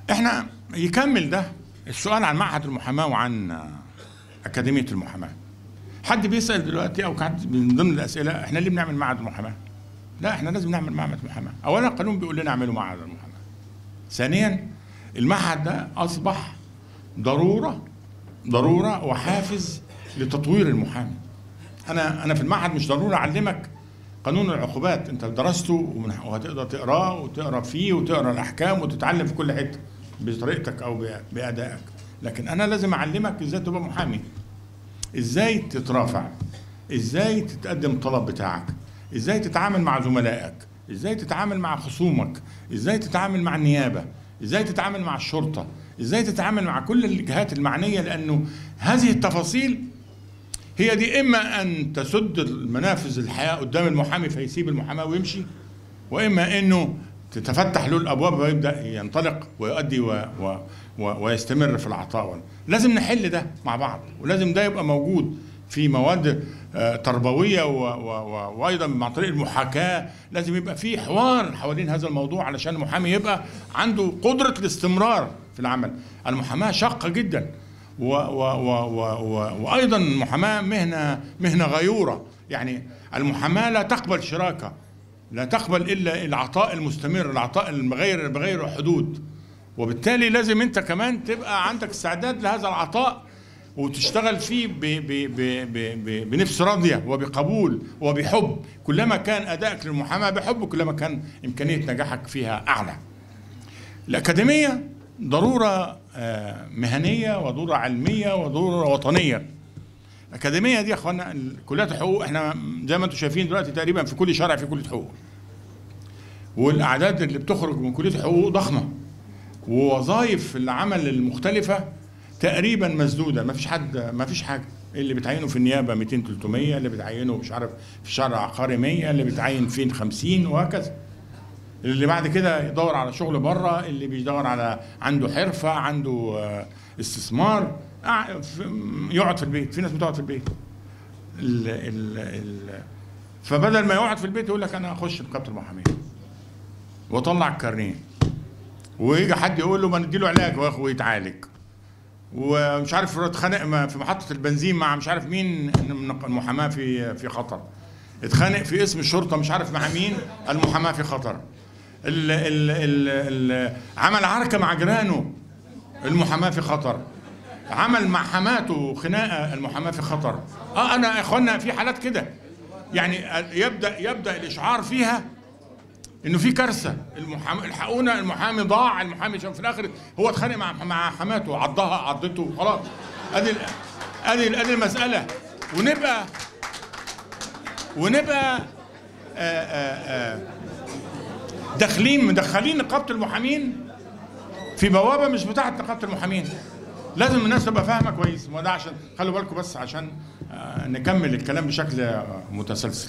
احنا يكمل ده السؤال عن معهد المحاماه وعن اكاديميه المحاماه حد بيسال دلوقتي او حد من ضمن الاسئله احنا ليه بنعمل معهد المحاماه لا احنا لازم نعمل معهد محاماه اولا القانون بيقول لنا اعملوا معهد المحاماه ثانيا المعهد ده اصبح ضروره ضروره وحافز لتطوير المحامي انا انا في المعهد مش ضروري اعلمك قانون العقوبات انت درسته ومن- وهتقدر تقراه وتقرا فيه وتقرا الاحكام وتتعلم في كل حته بطريقتك او ب- بادائك لكن انا لازم اعلمك ازاي تبقى محامي ازاي تترافع ازاي تتقدم الطلب بتاعك ازاي تتعامل مع زملائك ازاي تتعامل مع خصومك ازاي تتعامل مع النيابه ازاي تتعامل مع الشرطه ازاي تتعامل مع كل الجهات المعنيه لانه هذه التفاصيل هي دي اما ان تسد المنافذ الحياه قدام المحامي فيسيب المحاماه ويمشي واما انه تتفتح له الابواب ويبدا ينطلق ويؤدي و و و ويستمر في العطاء لازم نحل ده مع بعض ولازم ده يبقى موجود في مواد آه، تربويه و و و وايضا مع طريق المحاكاه لازم يبقى في حوار حوالين هذا الموضوع علشان المحامي يبقى عنده قدره الاستمرار في العمل المحاماه شاقه جدا و و و و و وايضا المحاماه مهنه مهنه غيوره يعني المحاماه لا تقبل شراكه لا تقبل الا العطاء المستمر العطاء بغير بغير حدود وبالتالي لازم انت كمان تبقى عندك استعداد لهذا العطاء وتشتغل فيه ب ب ب ب ب بنفس راضيه وبقبول وبحب كلما كان ادائك للمحاماه بحب كلما كان امكانيه نجاحك فيها اعلى الأكاديمية ضرورة آه، مهنية وضرورة علمية وضرورة وطنية الأكاديمية دي يا أخوانا ال- كليات الحقوق احنا زي ما انتم شايفين دلوقتي تقريبا في كل شارع في كلية حقوق والأعداد اللي بتخرج من كلية الحقوق ضخمة ووظائف العمل المختلفة تقريبا مسدودة ما فيش حد ما فيش حاجة اللي بتعينه في النيابة 200 300 اللي بتعينه مش عارف في الشارع العقاري 100 اللي بتعين فين 50 وهكذا اللي بعد كده يدور على شغل بره اللي بيدور على عنده حرفه عنده آه، استثمار قاع- في- يقعد في البيت في ناس بتقعد في البيت ال ال ال فبدل ما يقعد في البيت يقول لك انا اخش نقابه المحامين واطلع الكارنيه ويجي حد يقول له ما نديله علاج واخ ويتعالج ومش عارف اتخانق ما- في محطه البنزين مع مش عارف مين من المحاماه في في خطر اتخانق في اسم الشرطه مش عارف مع مين المحاماه في خطر ال ال ال ال عمل عركه مع جيرانه المحاماه في خطر عمل مع حماته خناقه المحاماه في خطر اه انا يا اخوانا في حالات كده يعني يبدا يبدا الاشعار فيها انه في كارثه المحامي الحقونا المحامي ضاع المحامي شاف في الاخر هو اتخانق مع مع حماته عضها عضته خلاص ادي ال- ادي ال- ادي المساله ونبقى ونبقى آآ آآ داخلين مدخلين نقابه المحامين في بوابه مش بتاعه نقابه المحامين لازم الناس تبقى فاهمه كويس وده عشان خلوا بالكم بس عشان آه، نكمل الكلام بشكل آه، متسلسل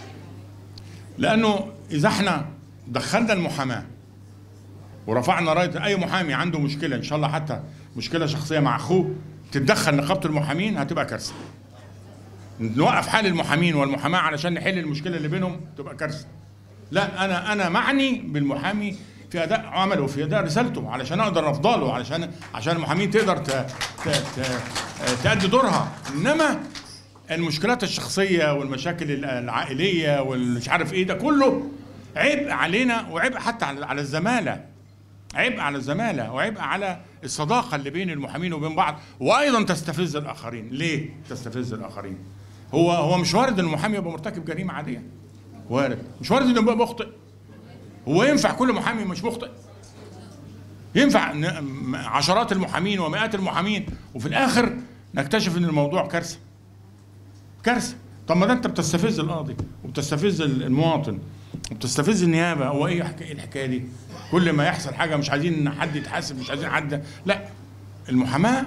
لانه اذا احنا دخلنا المحاماه ورفعنا رايه اي محامي عنده مشكله ان شاء الله حتى مشكله شخصيه مع اخوه تتدخل نقابه المحامين هتبقى كارثه نوقف حال المحامين والمحاماه علشان نحل المشكله اللي بينهم تبقى كارثه لا انا انا معني بالمحامي في اداء عمله في اداء رسالته علشان اقدر افضله علشان عشان المحامين تقدر ت... ت... ت... تأدي دورها انما المشكلات الشخصيه والمشاكل العائليه والمش عارف ايه ده كله عبء علينا وعبء حتى على على الزماله عبء على الزماله وعبء على الصداقه اللي بين المحامين وبين بعض وايضا تستفز الاخرين ليه تستفز الاخرين هو هو مش وارد ان المحامي يبقى مرتكب جريمه عاديه وارد مش وارد انه يبقى مخطئ هو ينفع كل محامي مش مخطئ ينفع ن- م- عشرات المحامين ومئات المحامين وفي الاخر نكتشف ان الموضوع كارثه كارثه طب ما ده انت بتستفز القاضي وبتستفز المواطن وبتستفز النيابه هو ايه حك- إيه الحكايه دي كل ما يحصل حاجه مش عايزين حد يتحاسب مش عايزين حد لا المحاماه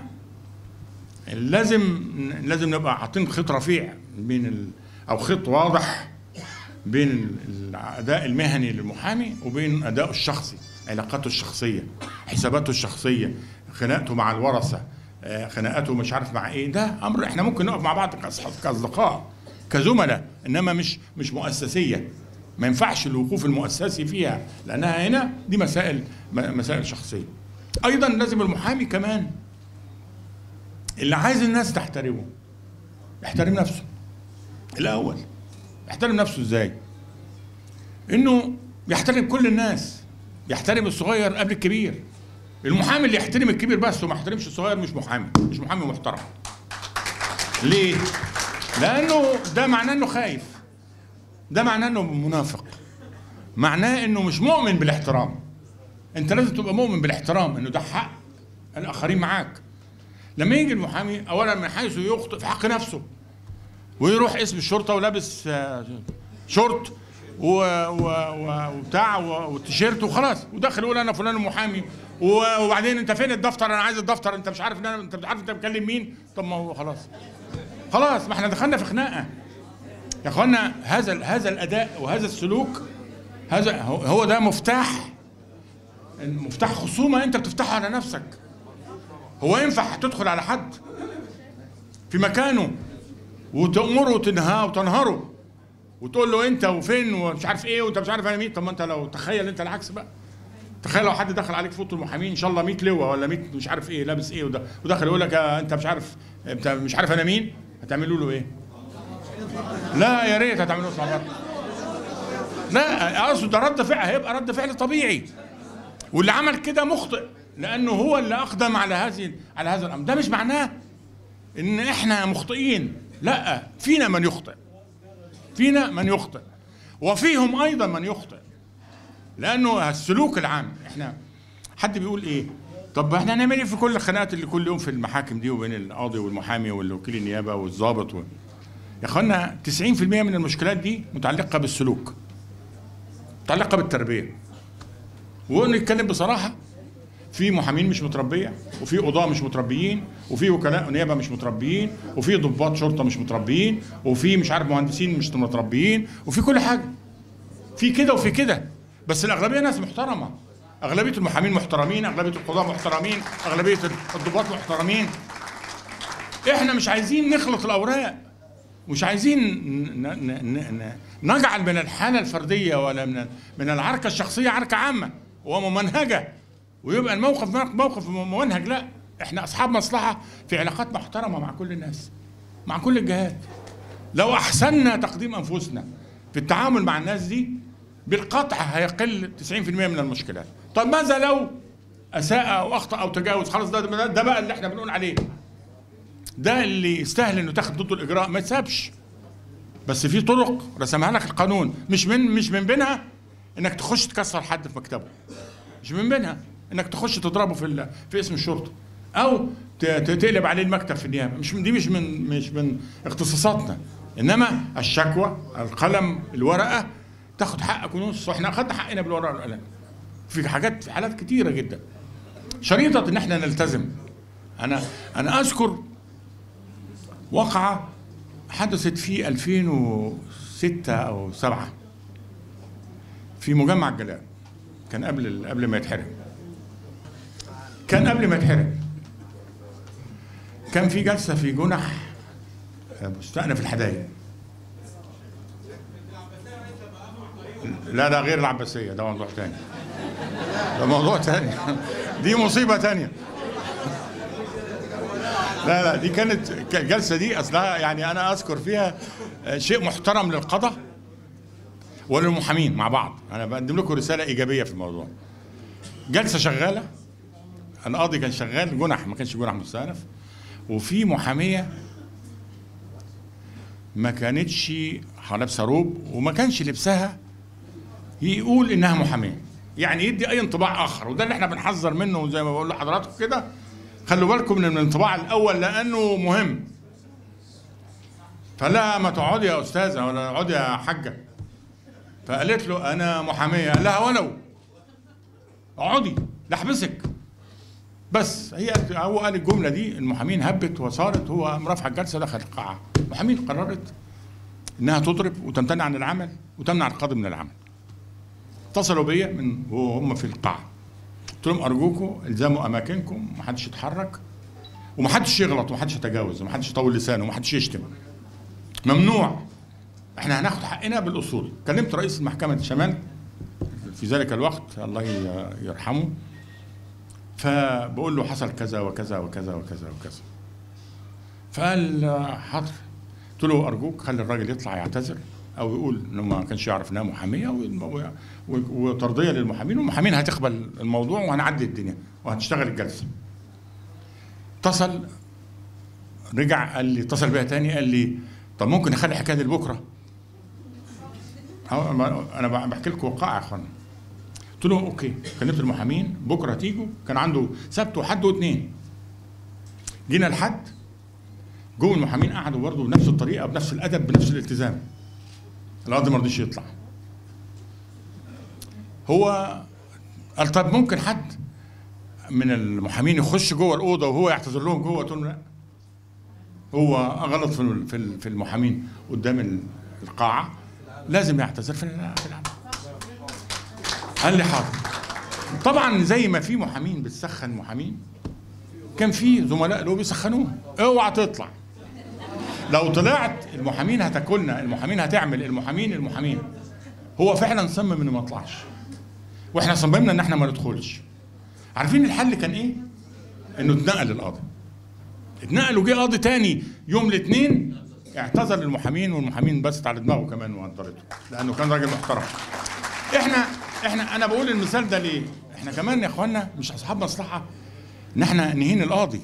لازم لازم نبقى حاطين خط رفيع بين ال او خط واضح بين ال- الاداء المهني للمحامي وبين ادائه الشخصي علاقاته الشخصيه حساباته الشخصيه خناقته مع الورثه آه، خناقاته مش عارف مع ايه ده امر احنا ممكن نقف مع بعض كأصحاب كاصدقاء كزملاء انما مش مش مؤسسيه ما ينفعش الوقوف المؤسسي فيها لانها هنا دي مسائل م- مسائل شخصيه ايضا لازم المحامي كمان اللي عايز الناس تحترمه يحترم نفسه الاول يحترم نفسه ازاي انه يحترم كل الناس يحترم الصغير قبل الكبير المحامي اللي يحترم الكبير بس وما يحترمش الصغير مش محامي مش محامي محترم ليه لانه ده معناه انه خايف ده معناه انه منافق معناه انه مش مؤمن بالاحترام انت لازم تبقى مؤمن بالاحترام انه ده حق الاخرين معاك لما يجي المحامي اولا من حيث يخطئ في حق نفسه ويروح اسم الشرطه ولابس آه، شورت و- و- و- وبتاع و- والتيشيرت وخلاص وداخل يقول انا فلان المحامي و- وبعدين انت فين الدفتر انا عايز الدفتر انت مش عارف ان انا انت مش عارف انت بتكلم مين طب ما هو خلاص خلاص ما احنا دخلنا في خناقه يا اخوانا هذا ال- هذا الاداء وهذا السلوك هذا هو هو ده مفتاح مفتاح خصومه انت بتفتحه على نفسك هو ينفع تدخل على حد في مكانه وتأمره وتنهاه وتنهره وتقول له انت وفين ومش عارف ايه وانت مش عارف انا مين طب ما انت لو تخيل انت العكس بقى تخيل لو حد دخل عليك في اوضه المحامين ان شاء الله 100 لواء ولا 100 مش عارف ايه لابس ايه وده ودخل يقول لك آه، انت مش عارف انت مش عارف انا مين هتعملوا له ايه؟ لا يا ريت هتعملوا له اطلع بره لا اقصد ده رد فعل هيبقى رد فعل طبيعي واللي عمل كده مخطئ لانه هو اللي اقدم على هذه على هذا الامر ده مش معناه ان احنا مخطئين لا فينا من يخطئ فينا من يخطئ وفيهم ايضا من يخطئ لانه السلوك العام احنا حد بيقول ايه طب احنا هنعمل ايه في كل الخناقات اللي كل يوم في المحاكم دي وبين القاضي والمحامي والوكيل النيابه والضابط و... يا اخوانا 90% من المشكلات دي متعلقه بالسلوك متعلقه بالتربيه ونتكلم بصراحه في محامين مش متربيه وفي قضاه مش متربيين وفي وكلاء نيابه مش متربيين وفي ضباط شرطه مش متربيين وفي مش عارف مهندسين مش متربيين وفي كل حاجه في كده وفي كده بس الاغلبيه ناس محترمه اغلبيه المحامين محترمين اغلبيه القضاه محترمين اغلبيه الضباط محترمين احنا مش عايزين نخلط الاوراق مش عايزين ن- ن- ن- ن- نجعل من الحاله الفرديه ولا من من العركه الشخصيه عركه عامه وممنهجه ويبقى الموقف موقف ممنهج لا احنا اصحاب مصلحه في علاقات محترمه مع كل الناس مع كل الجهات لو احسننا تقديم انفسنا في التعامل مع الناس دي بالقطع هيقل 90% من المشكلات طب ماذا لو اساء او اخطا او تجاوز خلاص ده ده ده بقى اللي احنا بنقول عليه ده اللي يستاهل انه تاخد ضده الاجراء ما يتسابش بس في طرق رسمها لك القانون مش من مش من بينها انك تخش تكسر حد في مكتبه مش من بينها انك تخش تضربه في ال- في اسم الشرطه او ت- ت- تقلب عليه المكتب في النيابه مش من دي مش من مش من اختصاصاتنا انما الشكوى القلم الورقه تاخد حقك ونص واحنا اخدنا حقنا بالورقه والقلم في حاجات في حالات كتيره جدا شريطه ان احنا نلتزم انا انا اذكر وقعه حدثت في 2006 او 7 في مجمع الجلاء كان قبل قبل ما يتحرق كان قبل ما يتحرق كان في جلسه في جنح مستأنف الحدايق لا ده غير العباسيه ده موضوع تاني ده موضوع تاني دي مصيبه تانيه لا لا دي كانت الجلسه دي اصلها يعني انا اذكر فيها شيء محترم للقضاء وللمحامين مع بعض انا بقدم لكم رساله ايجابيه في الموضوع جلسه شغاله القاضي كان شغال جنح ما كانش جنح مستأنف وفي محاميه ما كانتش لابسه روب وما كانش لبسها يقول انها محاميه يعني يدي اي انطباع اخر وده اللي احنا بنحذر منه زي ما بقول لحضراتكم كده خلوا بالكم من الانطباع الاول لانه مهم فلا ما تقعدي يا استاذه ولا اقعدي يا حاجه فقالت له انا محاميه قال لها ولو اقعدي لاحبسك بس هي هو قال الجمله دي المحامين هبت وصارت هو مرافع الجلسه دخل القاعه المحامين قررت انها تضرب وتمتنع عن العمل وتمنع القاضي من العمل اتصلوا بيا من وهم في القاعه قلت لهم ارجوكم الزموا اماكنكم محدش يتحرك ومحدش يغلط ومحدش يتجاوز ومحدش يطول لسانه ومحدش يشتم ممنوع احنا هناخد حقنا بالاصول كلمت رئيس المحكمه الشمال في ذلك الوقت الله ي- يرحمه فبقول له حصل كذا وكذا وكذا وكذا وكذا فقال آه، حاضر قلت له ارجوك خلي الراجل يطلع يعتذر او يقول انه ما كانش يعرف انها محاميه و- و- و- وترضيه للمحامين والمحامين هتقبل الموضوع وهنعدي الدنيا وهتشتغل الجلسه اتصل رجع قال لي اتصل بيها تاني قال لي طب ممكن نخلي الحكايه دي لبكره هو- ما- انا بحكي لكم وقائع يا اخوانا قلت له اوكي كلمت المحامين بكره تيجوا كان عنده سبت وحد واثنين جينا الحد جوه المحامين قعدوا برضه بنفس الطريقه بنفس الادب بنفس الالتزام القاضي ما رضيش يطلع هو قال طب ممكن حد من المحامين يخش جوه الاوضه وهو يعتذر لهم جوه قلت له لا هو غلط في ال- في ال- في المحامين قدام ال- القاعه لازم يعتذر في ال- في العمل قال لي حاضر طبعا زي ما في محامين بتسخن محامين كان في زملاء له بيسخنوه اوعى تطلع لو طلعت المحامين هتاكلنا المحامين هتعمل المحامين المحامين هو فعلا صمم انه ما يطلعش واحنا صممنا ان احنا ما ندخلش عارفين الحل كان ايه انه اتنقل القاضي اتنقل وجه قاضي تاني يوم الاثنين اعتذر للمحامين والمحامين بست على دماغه كمان وانطرته لانه كان راجل محترم احنا احنا انا بقول المثال ده ليه احنا كمان يا اخوانا مش اصحاب مصلحه ان احنا نهين القاضي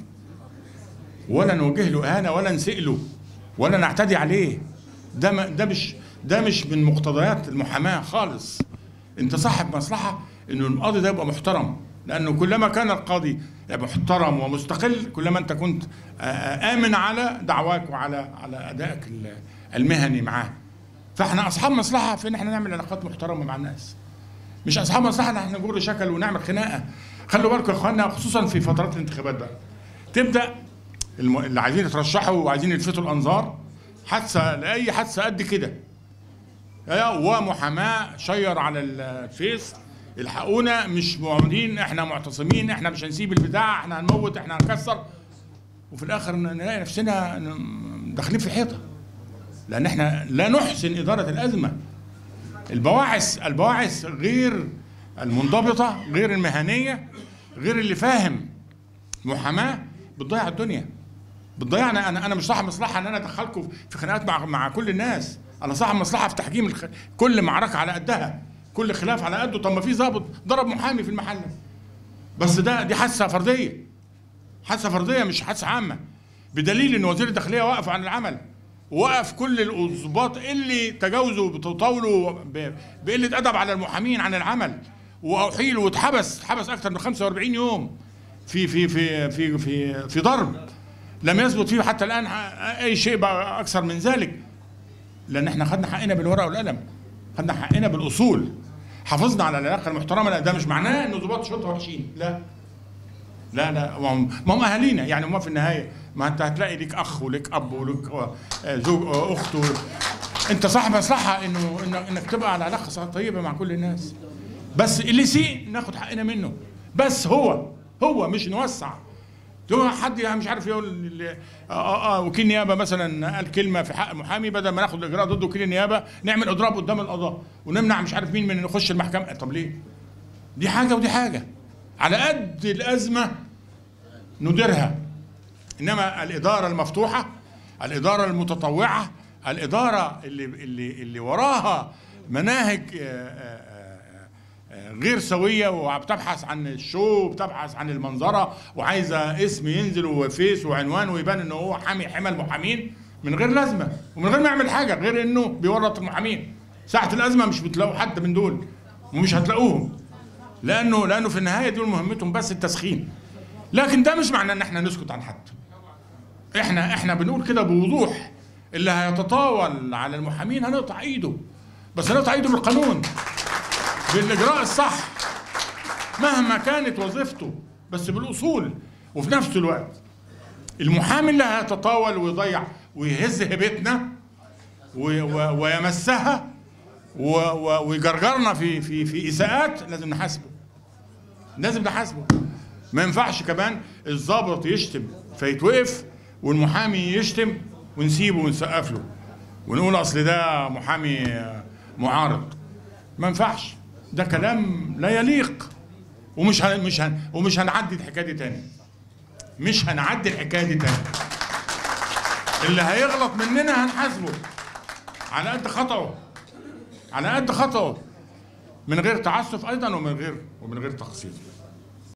ولا نوجه له اهانه ولا نسئله ولا نعتدي عليه ده ما ده مش ده مش من مقتضيات المحاماه خالص انت صاحب مصلحه انه القاضي ده يبقى محترم لانه كلما كان القاضي محترم ومستقل كلما انت كنت آه، آه، امن على دعواك وعلى على ادائك ال- المهني معاه فاحنا اصحاب مصلحه في ان احنا نعمل علاقات محترمه مع الناس مش اصحاب مصلحه ان احنا نجر شكل ونعمل خناقه خلوا بالكم يا اخوانا خصوصا في فترات الانتخابات بقى تبدا الم... اللي عايزين يترشحوا وعايزين يلفتوا الانظار حادثه لاي حادثه قد كده يا ومحاماه شير على الفيس الحقونا مش معتدين احنا معتصمين احنا مش هنسيب البتاع احنا هنموت احنا هنكسر وفي الاخر نلاقي نفسنا ن- داخلين في حيطه لان احنا لا نحسن اداره الازمه البواعث البواعث غير المنضبطه غير المهنيه غير اللي فاهم محاماه بتضيع الدنيا بتضيعنا انا انا مش صاحب مصلحه ان انا ادخلكم في خناقات مع مع كل الناس انا صاحب مصلحه في تحكيم الخ... كل معركه على قدها كل خلاف على قده طب ما في ضابط ضرب محامي في المحل بس ده دي حادثه فرديه حادثه فرديه مش حادثه عامه بدليل ان وزير الداخليه وقف عن العمل وقف كل الضباط اللي تجاوزوا بتطاولوا ب- بقله ادب على المحامين عن العمل واحيل واتحبس اتحبس اكثر من 45 يوم في في في في في في ضرب لم يثبت فيه حتى الان اي شيء بقى اكثر من ذلك لان احنا خدنا حقنا بالورقه والقلم خدنا حقنا بالاصول حافظنا على العلاقه المحترمه لا ده مش معناه ان ضباط الشرطه وحشين لا لا لا ما هم ما هم اهالينا يعني هم في النهايه ما انت هتلاقي ليك اخ وليك اب وليك آه، زوج آه، اخت و... انت صاحب مصلحه انه إنك, انك تبقى على علاقه طيبه مع كل الناس بس اللي يسيء ناخد حقنا منه بس هو هو مش نوسع تقول حد يعني مش عارف يقول ال- اه اه, آه وكيل نيابه مثلا قال كلمه في حق محامي بدل ما ناخد الاجراء ضد وكيل النيابه نعمل اضراب قدام القضاء ونمنع مش عارف مين من إنه يخش المحكمه طب ليه؟ دي حاجه ودي حاجه على قد الازمه نديرها انما الاداره المفتوحه الاداره المتطوعه الاداره اللي اللي اللي وراها مناهج آه، آه، آه، غير سويه وبتبحث عن الشو وبتبحث عن المنظره وعايزه اسم ينزل وفيس وعنوان ويبان ان هو حامي حمى المحامين من غير لازمه ومن غير ما يعمل حاجه غير انه بيورط المحامين ساعه الازمه مش بتلاقوا حد من دول ومش هتلاقوهم لانه لانه في النهايه دول مهمتهم بس التسخين لكن ده مش معناه ان احنا نسكت عن حد احنا احنا بنقول كده بوضوح اللي هيتطاول على المحامين هنقطع ايده بس هنقطع ايده بالقانون بالاجراء الصح مهما كانت وظيفته بس بالاصول وفي نفس الوقت المحامي اللي هيتطاول ويضيع ويهز هيبتنا و- و- ويمسها و- و- ويجرجرنا في في في اساءات لازم نحاسبه لازم نحاسبه ما ينفعش كمان الضابط يشتم فيتوقف والمحامي يشتم ونسيبه ونسقف له ونقول اصل ده محامي معارض ما ينفعش ده كلام لا يليق ومش هن مش هن ومش هنعدي الحكايه دي تاني مش هنعدي الحكايه دي تاني اللي هيغلط مننا هنحاسبه على قد خطأه على قد خطأه من غير تعسف ايضا ومن غير ومن غير تقصير